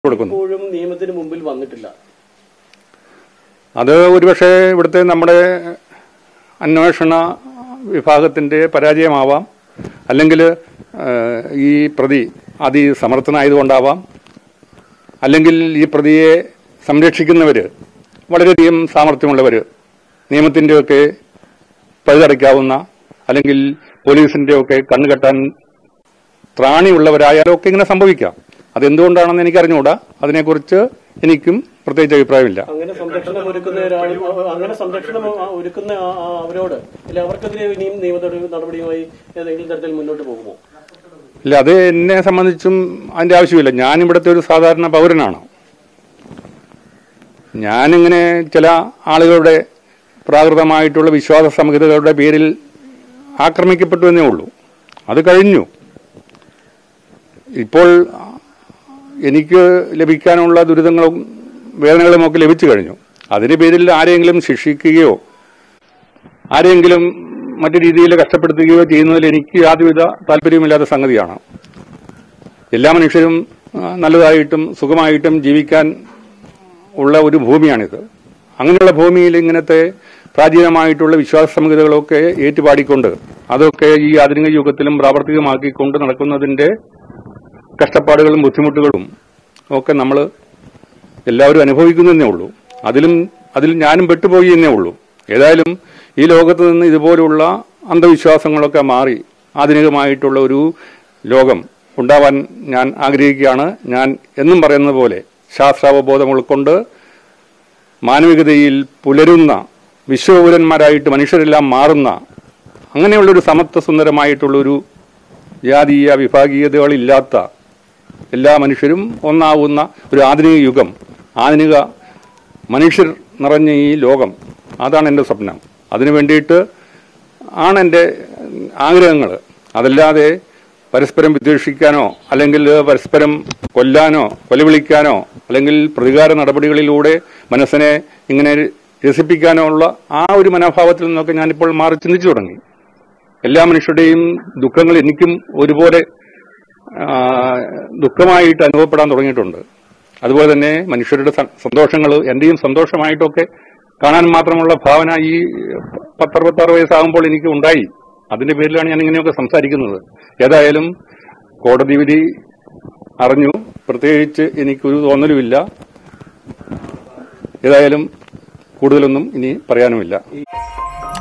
കൊടുക്കുന്നു ഇപ്പോഴും നിയമത്തിന് മുമ്പിൽ വന്നിട്ടില്ല അത് ഒരുപക്ഷെ ഇവിടുത്തെ നമ്മുടെ അന്വേഷണ വിഭാഗത്തിന്റെ പരാജയമാവാം അല്ലെങ്കിൽ ഏഹ്, ഈ പ്രതി അതിസമർത്ഥനായതുകൊണ്ടാവാം അല്ലെങ്കിൽ ഈ പ്രതിയെ സംരക്ഷിക്കുന്നവര് വളരെയധികം സാമർഥ്യമുള്ളവർ നിയമത്തിൻ്റെയൊക്കെ പഴുതടയ്ക്കാവുന്ന അല്ലെങ്കിൽ പോലീസിൻ്റെയൊക്കെ കണ്ണുകെട്ടാൻ ത്രാണിയുള്ളവരായാലും ഒക്കെ ഇങ്ങനെ സംഭവിക്കാം അതെന്തുകൊണ്ടാണെന്ന് എനിക്ക് അറിഞ്ഞുകൂടാ അതിനെക്കുറിച്ച് എനിക്കും പ്രത്യേകിച്ച് അഭിപ്രായമില്ല അങ്ങനെ സംരക്ഷണം ഒരുക്കുന്ന ഒരാൾ അങ്ങനെ സംരക്ഷണം ഒരുക്കുന്ന ആ- ആ അവരോട് അല്ല അവർക്കെതിരെ ഇനിയും നിയമ നടപടിയുമായി ഏതെങ്കിലും തരത്തിൽ മുന്നോട്ട് പോകുമോ ഇല്ല അത് എന്നെ സംബന്ധിച്ചും അതിന്റെ ആവശ്യമില്ല ഞാൻ ഇവിടുത്തെ ഒരു സാധാരണ പൗരനാണ് ഞാനിങ്ങനെ ചില ആളുകളുടെ പ്രാകൃതമായിട്ടുള്ള വിശ്വാസ സംഹിതകളുടെ പേരിൽ ആക്രമിക്കപ്പെട്ടു എന്നേ ഉള്ളൂ അത് കഴിഞ്ഞു ഇപ്പോൾ എനിക്ക് ലഭിക്കാനുള്ള ദുരിതങ്ങളും വേദനകളും ഒക്കെ ലഭിച്ചു കഴിഞ്ഞു അതിന്റെ പേരിൽ ആരെങ്കിലും ശിക്ഷിക്കുകയോ ആരെങ്കിലും മറ്റു രീതിയിൽ കഷ്ടപ്പെടുത്തുകയോ ചെയ്യുന്നതിൽ എനിക്ക് യാതൊരുവിധ താല്പര്യമില്ലാത്ത സംഗതിയാണ് എല്ലാ മനുഷ്യരും ആ, നല്ലതായിട്ടും സുഖമായിട്ടും ജീവിക്കാൻ ഉള്ള ഒരു ഭൂമിയാണിത് അങ്ങനെയുള്ള ഭൂമിയിൽ ഇങ്ങനത്തെ പ്രാചീനമായിട്ടുള്ള വിശ്വാസ സംഹിതകളൊക്കെ ഏറ്റുപാടിക്കൊണ്ട് അതൊക്കെ ഈ ആധുനിക യുഗത്തിലും പ്രാവർത്തികമാക്കിക്കൊണ്ട് നടക്കുന്നതിന്റെ കഷ്ടപ്പാടുകളും ബുദ്ധിമുട്ടുകളും ഒക്കെ നമ്മൾ എല്ലാവരും അനുഭവിക്കുന്നതേ ഉള്ളൂ അതിലും അതിൽ ഞാനും പെട്ടുപോയി എന്നേ ഉള്ളൂ ഏതായാലും ഈ ലോകത്ത് നിന്ന് ഇതുപോലുള്ള അന്ധവിശ്വാസങ്ങളൊക്കെ മാറി ആധുനികമായിട്ടുള്ള ഒരു ലോകം ഉണ്ടാവാൻ ഞാൻ ആഗ്രഹിക്കുകയാണ് ഞാൻ എന്നും പറയുന്നത് പോലെ ശാസ്ത്രാവബോധം ഉൾക്കൊണ്ട് മാനവികതയിൽ പുലരുന്ന വിശ്വപൗരന്മാരായിട്ട് മനുഷ്യരെല്ലാം മാറുന്ന അങ്ങനെയുള്ളൊരു സമത്വ സുന്ദരമായിട്ടുള്ളൊരു ജാതീയ വിഭാഗീയതകളില്ലാത്ത എല്ലാ മനുഷ്യരും ഒന്നാവുന്ന ഒരു ആധുനിക യുഗം ആധുനിക മനുഷ്യർ നിറഞ്ഞ ഈ ലോകം അതാണ് എൻ്റെ സ്വപ്നം അതിനു വേണ്ടിയിട്ട് ആണ് എൻ്റെ ആഗ്രഹങ്ങൾ അതല്ലാതെ പരസ്പരം വിദ്വേഷിക്കാനോ അല്ലെങ്കിൽ പരസ്പരം കൊല്ലാനോ കൊലവിളിക്കാനോ അല്ലെങ്കിൽ പ്രതികാര നടപടികളിലൂടെ മനസ്സിനെ ഇങ്ങനെ രസിപ്പിക്കാനോ ഉള്ള ആ ഒരു മനോഭാവത്തിൽ നിന്നൊക്കെ ഞാനിപ്പോൾ മാറി ചിന്തിച്ചു തുടങ്ങി എല്ലാ മനുഷ്യരുടെയും ദുഃഖങ്ങൾ എനിക്കും ഒരുപോലെ ആ, ദുഃഖമായിട്ട് അനുഭവപ്പെടാൻ തുടങ്ങിയിട്ടുണ്ട് അതുപോലെ തന്നെ മനുഷ്യരുടെ സന്തോഷങ്ങൾ എന്റെയും സന്തോഷമായിട്ടൊക്കെ കാണാൻ മാത്രമുള്ള ഭാവന ഈ പത്തറുപത്താറ് വയസ്സാകുമ്പോൾ എനിക്ക് ഉണ്ടായി അതിന്റെ പേരിലാണ് ഞാൻ ഇങ്ങനെയൊക്കെ സംസാരിക്കുന്നത് ഏതായാലും കോടതി വിധി അറിഞ്ഞു പ്രത്യേകിച്ച് എനിക്കൊരു തോന്നലുമില്ല ഏതായാലും കൂടുതലൊന്നും ഇനി പറയാനുമില്ല